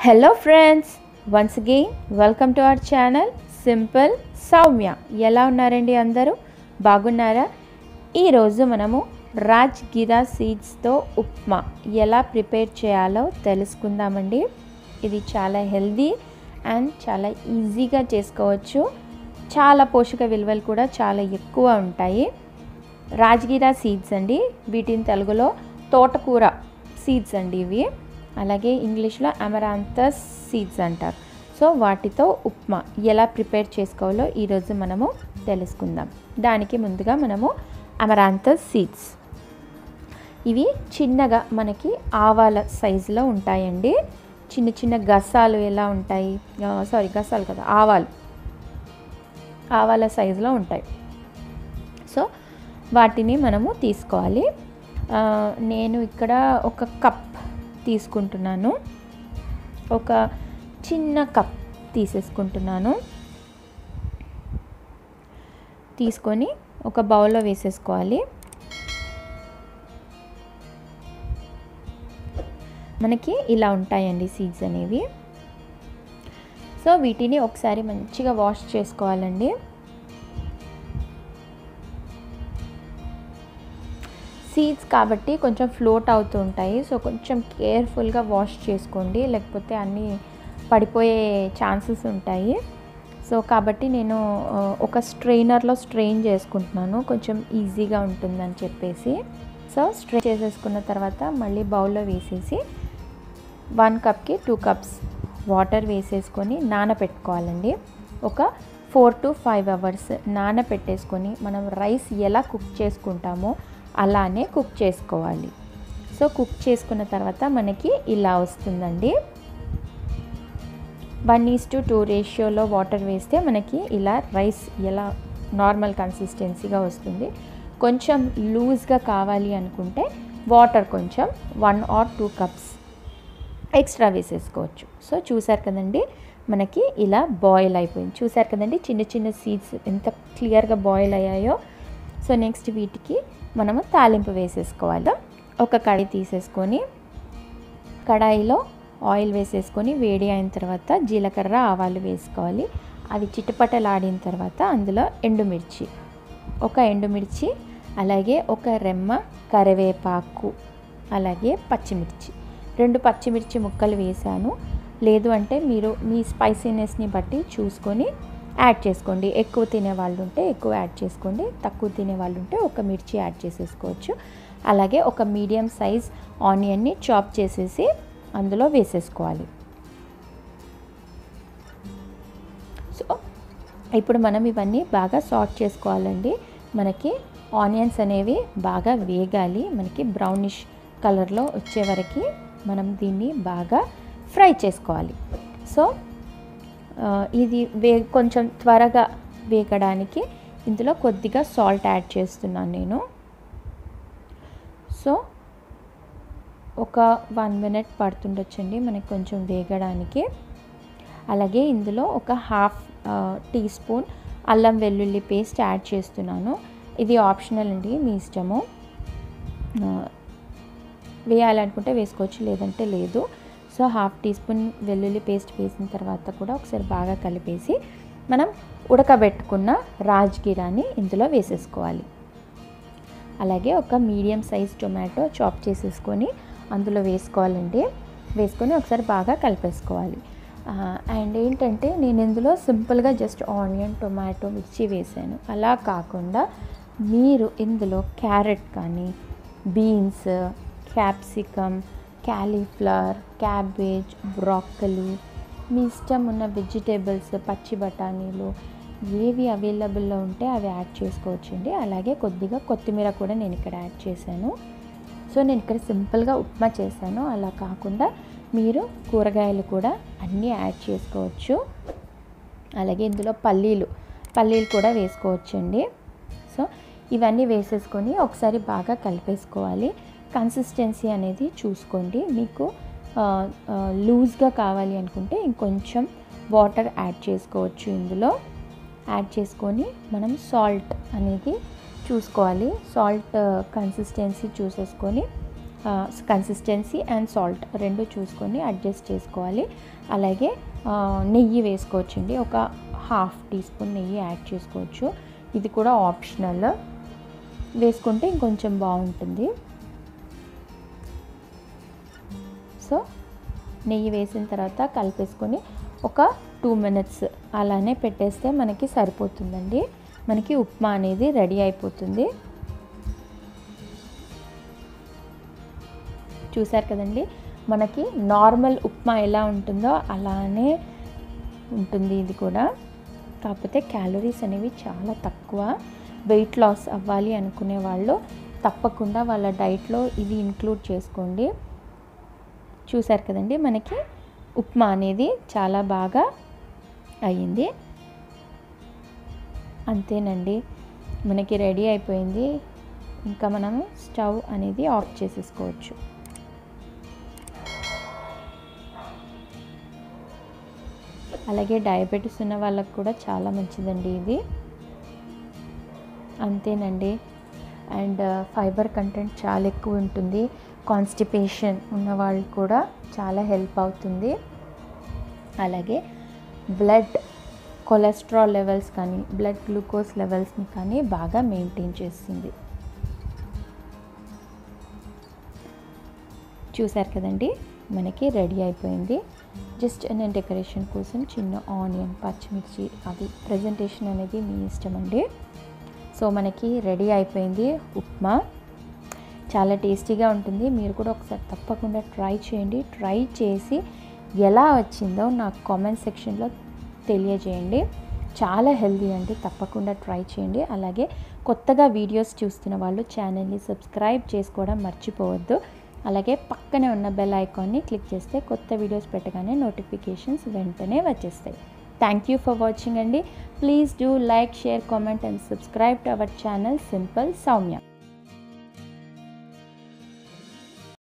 hello friends once again welcome to our channel simple Soumya ఎలా ఉన్నారండి అందరూ బాగున్నారా ఈరోజు మనము రాజ్గిరా సీడ్స్తో ఉప్మా ఎలా ప్రిపేర్ చేయాలో తెలుసుకుందామండి ఇది చాలా హెల్దీ అండ్ చాలా ఈజీగా చేసుకోవచ్చు చాలా పోషక విలువలు కూడా చాలా ఎక్కువ ఉంటాయి రాజ్గిరా సీడ్స్ అండి వీటిని తెలుగులో తోటకూర సీడ్స్ అండి ఇవి అలాగే ఇంగ్లీష్లో అమరాంతస్ సీడ్స్ అంటారు సో వాటితో ఉప్మా ఎలా ప్రిపేర్ చేసుకోవాలో ఈరోజు మనము తెలుసుకుందాం దానికి ముందుగా మనము అమరాంతస్ సీడ్స్ ఇవి చిన్నగా మనకి ఆవాల సైజులో ఉంటాయండి చిన్న చిన్న గసాలు ఎలా ఉంటాయి సారీ గసాలు కదా ఆవాలు ఆవాల సైజులో ఉంటాయి సో వాటిని మనము తీసుకోవాలి ఆ, నేను ఇక్కడ ఒక కప్ తీసుకుంటున్నాను ఒక చిన్న కప్ తీసేసుకుంటున్నాను తీసుకొని ఒక బౌల్లో వేసేసుకోవాలి మనకి ఇలా ఉంటాయండి సీడ్స్ అనేవి సో వీటిని ఒకసారి మంచిగా వాష్ చేసుకోవాలండి సీడ్స్ కాబట్టి కొంచెం ఫ్లోట్ అవుతూ ఉంటాయి సో కొంచెం కేర్ఫుల్గా వాష్ చేసుకోండి లేకపోతే అన్నీ పడిపోయే ఛాన్సెస్ ఉంటాయి సో కాబట్టి నేను ఆ, ఒక స్ట్రెయినర్లో స్ట్రెయిన్ చేసుకుంటున్నాను కొంచెం ఈజీగా ఉంటుందని చెప్పేసి సో స్ట్రెయిన్ చేసేసుకున్న తర్వాత మళ్ళీ బౌల్లో వేసేసి వన్ కప్కి టూ కప్స్ వాటర్ వేసేసుకొని నానబెట్టుకోవాలండి ఒక ఫోర్ టు ఫైవ్ అవర్స్ నానబెట్టేసుకొని మనం రైస్ ఎలా కుక్ చేసుకుంటామో అలానే కుక్ చేసుకోవాలి సో కుక్ చేసుకున్న తర్వాత మనకి ఇలా వస్తుందండి వన్ ఈస్ టు టూ రేషియోలో వాటర్ వేస్తే మనకి ఇలా రైస్ ఎలా నార్మల్ కన్సిస్టెన్సీగా వస్తుంది కొంచెం లూజ్గా కావాలి అనుకుంటే వాటర్ కొంచెం one or two cups extra వేసేసుకోవచ్చు సో చూసారు కదండి మనకి ఇలా బాయిల్ అయిపోయింది చూసారు కదండి చిన్న చిన్న సీడ్స్ ఎంత క్లియర్గా బాయిల్ అయ్యాయో సో నెక్స్ట్ వీటికి మనము తాలింపు వేసేసుకోవాలి ఒక కడాయి తీసేసుకొని కడాయిలో ఆయిల్ వేసేసుకొని వేడి అయిన తర్వాత జీలకర్ర ఆవాలు వేసుకోవాలి అవి చిటపటలాడిన తర్వాత అందులో ఎండుమిర్చి ఒక ఎండుమిర్చి అలాగే ఒక రెమ్మ కరివేపాకు అలాగే పచ్చిమిర్చి రెండు పచ్చిమిర్చి ముక్కలు వేసాను లేదు అంటే మీరు మీ స్పైసీనెస్ని బట్టి చూసుకొని యాడ్ చేసుకోండి ఎక్కువ తినే వాళ్ళు ఉంటే ఎక్కువ యాడ్ చేసుకోండి తక్కువ తినే వాళ్ళు ఉంటే ఒక మిర్చి యాడ్ చేసేసుకోవచ్చు అలాగే ఒక మీడియం సైజ్ ఆనియన్ని చాప్ చేసేసి అందులో వేసేసుకోవాలి సో ఇప్పుడు మనం ఇవన్నీ బాగా సార్ట్ చేసుకోవాలండి మనకి ఆనియన్స్ అనేవి బాగా వేగాలి మనకి బ్రౌనిష్ కలర్లో వచ్చే వరకు మనం దీన్ని బాగా ఫ్రై చేసుకోవాలి సో ఆ, ఇది వే కొంచెం త్వరగా వేగడానికి ఇందులో కొద్దిగా సాల్ట్ యాడ్ చేస్తున్నాను నేను సో ఒక వన్ మినిట్ పడుతుండొచ్చండి మనకి కొంచెం వేగడానికి అలాగే ఇందులో ఒక హాఫ్ టీ స్పూన్ అల్లం వెల్లుల్లి పేస్ట్ యాడ్ చేస్తున్నాను ఇది ఆప్షనల్ అండి మీ ఇష్టము ఆ, వేయాలనుకుంటే వేసుకోవచ్చు లేదంటే లేదు సో హాఫ్ టీ స్పూన్ వెల్లుల్లి పేస్ట్ వేసిన తర్వాత కూడా ఒకసారి బాగా కలిపేసి మనం ఉడకబెట్టుకున్న రాజ్గిరాని ఇందులో వేసేసుకోవాలి అలాగే ఒక మీడియం సైజ్ టొమాటో చాప్ చేసేసుకొని అందులో వేసుకోవాలండి వేసుకొని ఒకసారి బాగా కలిపేసుకోవాలి ఆ, అండ్ ఏంటంటే నేను ఇందులో సింపుల్గా జస్ట్ ఆనియన్ టొమాటో మిర్చి వేసాను అలా కాకుండా మీరు ఇందులో క్యారెట్ కానీ beans capsicum cauliflower cabbage broccoli మీ ఇష్టం ఉన్న వెజిటేబుల్స్ పచ్చి బఠానీలు ఏవి అవైలబుల్లో ఉంటే అవి యాడ్ చేసుకోవచ్చండి అలాగే కొద్దిగా కొత్తిమీర కూడా నేను ఇక్కడ యాడ్ చేశాను సో నేను ఇక్కడ సింపుల్గా ఉప్మా చేశాను అలా కాకుండా మీరు కూరగాయలు కూడా అన్నీ యాడ్ చేసుకోవచ్చు అలాగే ఇందులో పల్లీలు పల్లీలు కూడా వేసుకోవచ్చండి సో ఇవన్నీ వేసేసుకొని ఒకసారి బాగా కలిపేసుకోవాలి కన్సిస్టెన్సీ అనేది చూసుకోండి మీకు ఆ, ఆ, లూజ్గా కావాలి అనుకుంటే ఇంకొంచెం వాటర్ యాడ్ చేసుకోవచ్చు ఇందులో యాడ్ చేసుకొని మనం సాల్ట్ అనేది చూసుకోవాలి సాల్ట్ కన్సిస్టెన్సీ చూసేసుకొని కన్సిస్టెన్సీ అండ్ సాల్ట్ రెండు చూసుకొని అడ్జస్ట్ చేసుకోవాలి అలాగే ఆ, నెయ్యి వేసుకోవచ్చండి ఒక హాఫ్ టీ స్పూన్ నెయ్యి యాడ్ చేసుకోవచ్చు ఇది కూడా ఆప్షనల్ వేసుకుంటే ఇంకొంచెం బాగుంటుంది సో నెయ్యి వేసిన తర్వాత కలిపేసుకొని ఒక టూ మినిట్స్ అలానే పెట్టేస్తే మనకి సరిపోతుందండి మనకి ఉప్మా అనేది రెడీ అయిపోతుంది చూసారు కదండి మనకి నార్మల్ ఉప్మా ఎలా ఉంటుందో అలానే ఉంటుంది ఇది కూడా కాకపోతే క్యాలరీస్ అనేవి చాలా తక్కువ వెయిట్ లాస్ అవ్వాలి అనుకునే వాళ్ళు తప్పకుండా వాళ్ళ డైట్లో ఇది ఇంక్లూడ్ చేసుకోండి చూసారు కదండి మనకి ఉప్మా అనేది చాలా బాగా అయ్యింది అంతేనండి మనకి రెడీ అయిపోయింది ఇంకా మనం స్టవ్ అనేది ఆఫ్ చేసేసుకోవచ్చు అలాగే డయాబెటీస్ ఉన్న వాళ్ళకు కూడా చాలా మంచిదండి ఇది అంతేనండి అండ్ ఫైబర్ కంటెంట్ చాలా ఎక్కువ ఉంటుంది కాన్స్టిపేషన్ ఉన్న వాళ్ళు కూడా చాలా హెల్ప్ అవుతుంది అలాగే బ్లడ్ కొలెస్ట్రాల్ లెవెల్స్ కానీ బ్లడ్ గ్లూకోజ్ లెవెల్స్ని కానీ బాగా మెయింటైన్ చేస్తుంది చూసారు కదండి మనకి రెడీ అయిపోయింది జస్ట్ నేను డెకరేషన్ కోసం చిన్న ఆనియన్ పచ్చిమిర్చి అది ప్రజెంటేషన్ అనేది మీ ఇష్టం అండి సో మనకి రెడీ అయిపోయింది ఉప్మా చాలా టేస్టీగా ఉంటుంది మీరు కూడా ఒకసారి తప్పకుండా ట్రై చేయండి ట్రై చేసి ఎలా వచ్చిందో నాకు కామెంట్ సెక్షన్లో తెలియజేయండి చాలా హెల్దీ అండి తప్పకుండా ట్రై చేయండి అలాగే కొత్తగా వీడియోస్ చూస్తున్న వాళ్ళు ఛానల్ని సబ్స్క్రైబ్ చేసుకోవడం మర్చిపోవద్దు అలాగే పక్కనే ఉన్న బెల్ ఐకాన్ని క్లిక్ చేస్తే కొత్త వీడియోస్ పెట్టగానే నోటిఫికేషన్స్ వెంటనే వచ్చేస్తాయి థ్యాంక్ యూ ఫర్ వాచింగ్ అండి please do like share comment and subscribe to our channel simple Soumya